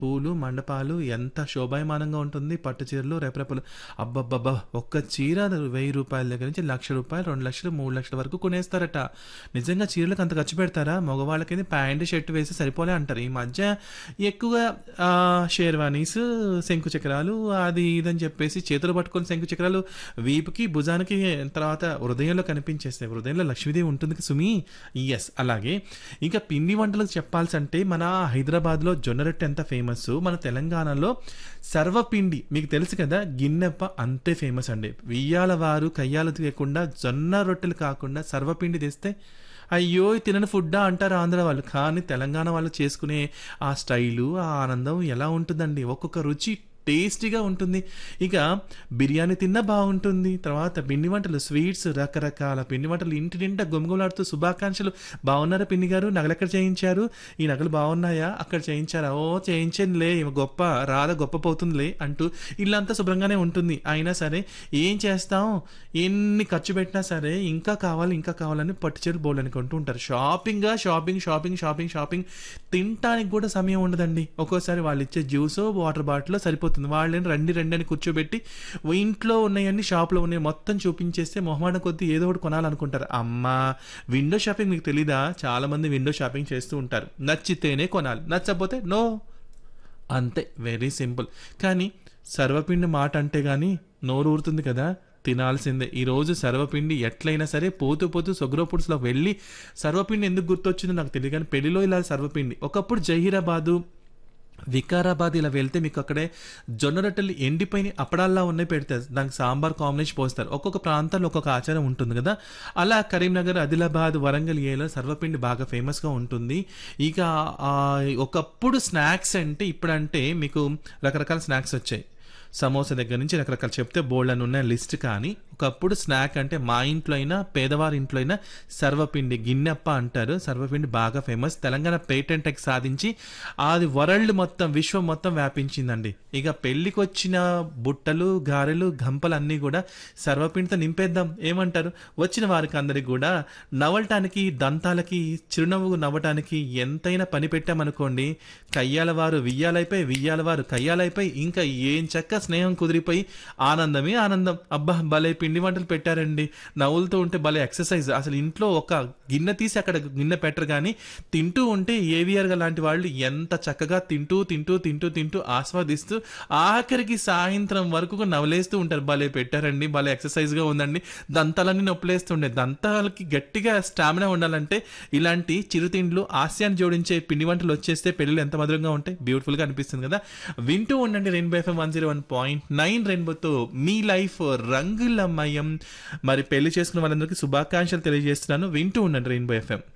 పూలు, మండపాలు ఎంత శోభాయమానంగా ఉంటుంది. పట్టు చీరలు, రెపరెపలు అబ్బబ్బబ్బా! ఒక్క చీర రూ. 1000 దగ్గర నుంచి రూ. 1,00,000, 2,00,000, 3,00,000 వరకు కొనేస్తారట. నిజంగా చీరలకు అంత ఖర్చు పెడతారా? మగవాళ్ళకైతే ప్యాంట్, షర్ట్ వేసి సరిపోలే అంటారు. ఈ మధ్య ఎక్కువగా ఆహ్, షేర్వానీస్, శంకు చక్రాలు అది ఇదని చెప్పేసి చేతులు పట్టుకొని శంకు చక్రాలు వీపుకి, భుజానికి తర్వాత హృదయంలో కనిపించేస్తాయి. హృదయంలో లక్ష్మీదేవి ఉంటుంది సుమి. యెస్. అలాగే ఇంకా పిండి వంటలకు చెప్పాల్సంటే మన హైదరాబాద్‌లో జొన్న రొట్టె ఎంత ఫేమస్సో మన తెలంగాణలో సర్వపిండి మీకు తెలుసు కదా! గిన్నెప్ప అంతే ఫేమస్ అండి. వియ్యాల వారు కయ్యాలు తీయకుండా జొన్న రొట్టెలు కాకుండా సర్వపిండి తెస్తే అయ్యో! తినని ఫుడ్డా అంటారు ఆంధ్ర వాళ్ళు. కానీ తెలంగాణ వాళ్ళు చేసుకునే ఆ స్టైలు, ఆ ఆనందం ఎలా ఉంటుందండి. ఒక్కొక్క రుచి టేస్టీగా ఉంటుంది. ఇక బిర్యానీ తిన్నా బావుంటుంది. తర్వాత పిండి వంటలు, స్వీట్స్ రకరకాల పిండి వంటలు ఇంటి నిండా గుమగుమలాడుతూ శుభాకాంక్షలు. బావున్నారా పిన్ని గారు? నగలెక్కడ చేయించారు? ఈ నగలు బావున్నాయా? అక్కడ చేయించారా? ఓ చేయించానులే ఈమె గొప్ప రాధ గొప్ప పోతుందిలే అంటూ ఇల్లంతా శుభ్రంగానే ఉంటుంది. అయినా సరే ఏం చేస్తాం? ఎన్ని ఖర్చు పెట్టినా సరే ఇంకా కావాలి, ఇంకా కావాలని పట్టు చీరలు బోలెడన్ని కొంటూ ఉంటారు. షాపింగా షాపింగ్, షాపింగ్, షాపింగ్, షాపింగ్ తినటానికి కూడా సమయం ఉండదండి. ఒక్కోసారి వాళ్ళిచ్చే జ్యూసో, వాటర్ బాటిలో సరిపోతుంది. వాళ్ళేమో రండి రండి అని కూర్చోబెట్టి ఇంట్లో ఉన్నయన్నీ షాప్‌లో ఉన్నయి మొత్తం చూపించేస్తే మొహమాటం కొద్దీ ఏదో ఒకటి కొనాలనుకుంటారు. అమ్మా! విండో షాపింగ్ మీకు తెలీదా? చాలామంది విండో షాపింగ్ చేస్తూ ఉంటారు. నచ్చితేనే కొనాలి. నచ్చకపోతే నో. అంతే వెరీ సింపుల్. కానీ సర్వపిండి మాట అంటే గాని నోరు ఊరుతుంది కదా! తినాల్సిందే. ఈరోజు సర్వపిండి ఎట్లయినా సరే పోతూ పోతూ సొగ్రో ఫుడ్స్‌లోకి వెళ్ళి సర్వపిండి ఎందుకు గుర్తొచ్చిందో నాకు తెలీదు కానీ పెళ్లిలో ఇలా సర్వపిండి. ఒకప్పుడు జహీరాబాదు, వికారాబాద్ ఇలా వెళ్తే మీకు అక్కడే జొన్న రొట్టెలు ఎండిపోయిన అప్పడాల్లా ఉన్నాయి పెడతారు. దానికి సాంబార్ కాంబినేషన్ పోస్తారు. ఒక్కొక్క ప్రాంతాల్లో ఒక్కొక్క ఆచారం ఉంటుంది కదా! అలా కరీంనగర్, ఆదిలాబాద్, వరంగల్ ఏరియాలో సర్వపిండి బాగా ఫేమస్‌గా ఉంటుంది. ఇక ఆహ్, ఒకప్పుడు స్నాక్స్ అంటే ఇప్పుడంటే మీకు రకరకాల స్నాక్స్ వచ్చాయి. సమోసా దగ్గర నుంచి రకరకాలు చెప్తే బోలెడన్ని ఉన్నాయి లిస్ట్ కానీ ఒకప్పుడు స్నాక్ అంటే మా ఇంట్లో అయినా పేదవారి ఇంట్లో అయినా సర్వపిండి గిన్నెప్ప అంటారు. సర్వపిండి బాగా ఫేమస్. తెలంగాణ పేటెంట్ యాక్ట్ సాధించి అది వరల్డ్ మొత్తం విశ్వం మొత్తం వ్యాపించిందండి. ఇక పెళ్ళికొచ్చిన బుట్టలు, గారెలు, గంపలు అన్నీ కూడా సర్వపిండితో నింపేద్దాం ఏమంటారు? వచ్చిన వారికి అందరికి కూడా నవ్వటానికి, దంతాలకి, చిరునవ్వు నవ్వటానికి ఎంతైనా పని పెట్టామనుకోండి కయ్యాల వారు వియ్యాలైపోయి, వియ్యాల వారు కయ్యాలైపోయి ఇంకా ఏం చక్క స్నేహం కుదిరిపోయి ఆనందమే ఆనందం. అబ్బా! భలే పిండి వంటలు పెట్టారండి. నవ్వులుతూ ఉంటే భలే ఎక్సర్సైజ్. అసలు ఇంట్లో ఒక గిన్నె తీసి అక్కడ గిన్నె పెట్టరు గానీ తింటూ ఉంటే ఏవిఆర్ లాంటి వాళ్ళు ఎంత చక్కగా తింటూ, తింటూ, తింటూ, తింటూ ఆస్వాదిస్తూ ఆఖరికి సాయంత్రం వరకు కూడా నవలేస్తూ ఉంటారు. భలే పెట్టారండి. భలే ఎక్సర్సైజ్‌గా ఉందండి. దంతాలన్నీ నొప్పులేస్తుండే. దంతాలకి గట్టిగా స్టామినా ఉండాలంటే ఇలాంటి చిరుతిండ్లు హాస్యాన్ని జోడించే పిండి వంటలు వచ్చేస్తే పెళ్ళిళ్ళు ఎంత మధురంగా ఉంటాయి. బ్యూటిఫుల్‌గా అనిపిస్తుంది కదా! వింటూ ఉండండి రెయిన్బో ఎఫ్ఎం 101.9 రెయిన్బోతో మీ లైఫ్ రంగులమయం. మరి పెళ్లి చేసుకున్న వాళ్ళందరికీ శుభాకాంక్షలు తెలియజేస్తున్నాను. వింటూ ఉండండి రెయిన్బో ఎఫ్ఎం.